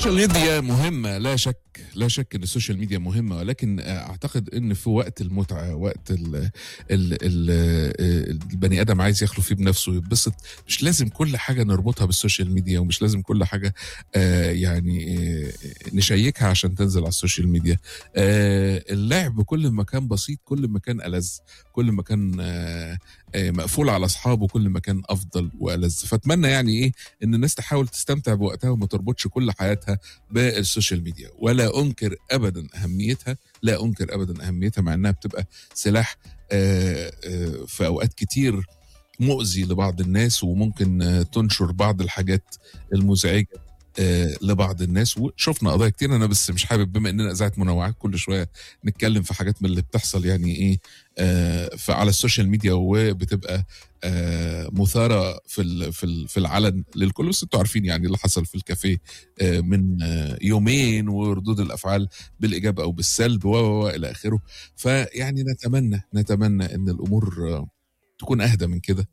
السوشيال ميديا مهمة لا شك لا شك ان السوشيال ميديا مهمة ولكن اعتقد ان في وقت المتعة وقت ال ال ال البني ادم عايز يخلو فيه بنفسه ويتبسط مش لازم كل حاجة نربطها بالسوشيال ميديا ومش لازم كل حاجة آه يعني آه نشيكها عشان تنزل على السوشيال ميديا آه اللعب كل ما كان بسيط كل ما كان ألذ كل ما كان آه آه مقفول على اصحابه كل ما كان افضل والذ فاتمنى يعني ايه ان الناس تحاول تستمتع بوقتها وما تربطش كل حياتها بالسوشيال ميديا ولا انكر ابدا اهميتها لا انكر ابدا اهميتها مع انها بتبقى سلاح آه آه في اوقات كتير مؤذي لبعض الناس وممكن تنشر بعض الحاجات المزعجه آه لبعض الناس وشفنا قضايا كتير انا بس مش حابب بما اننا اذاعه منوعات كل شويه نتكلم في حاجات من اللي بتحصل يعني ايه آه على السوشيال ميديا وبتبقى آه مثاره في ال في ال في العلن للكل بس انتوا عارفين يعني اللي حصل في الكافيه آه من آه يومين وردود الافعال بالايجاب او بالسلب و الى اخره فيعني نتمنى نتمنى ان الامور آه تكون اهدى من كده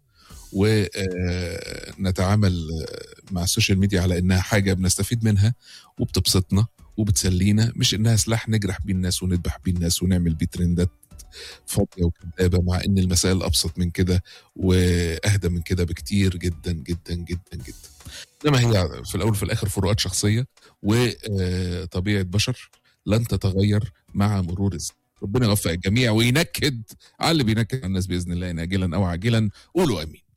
ونتعامل مع السوشيال ميديا على انها حاجه بنستفيد منها وبتبسطنا وبتسلينا مش انها سلاح نجرح بيه الناس ونذبح بيه الناس ونعمل بيه ترندات فاضيه وكذابه مع ان المسائل ابسط من كده واهدى من كده بكتير جدا جدا جدا جدا انما هي في الاول وفي الاخر فروقات شخصيه وطبيعه بشر لن تتغير مع مرور الزمن ربنا يوفق الجميع وينكد على اللي بينكد على الناس باذن الله اجلا او عاجلا قولوا امين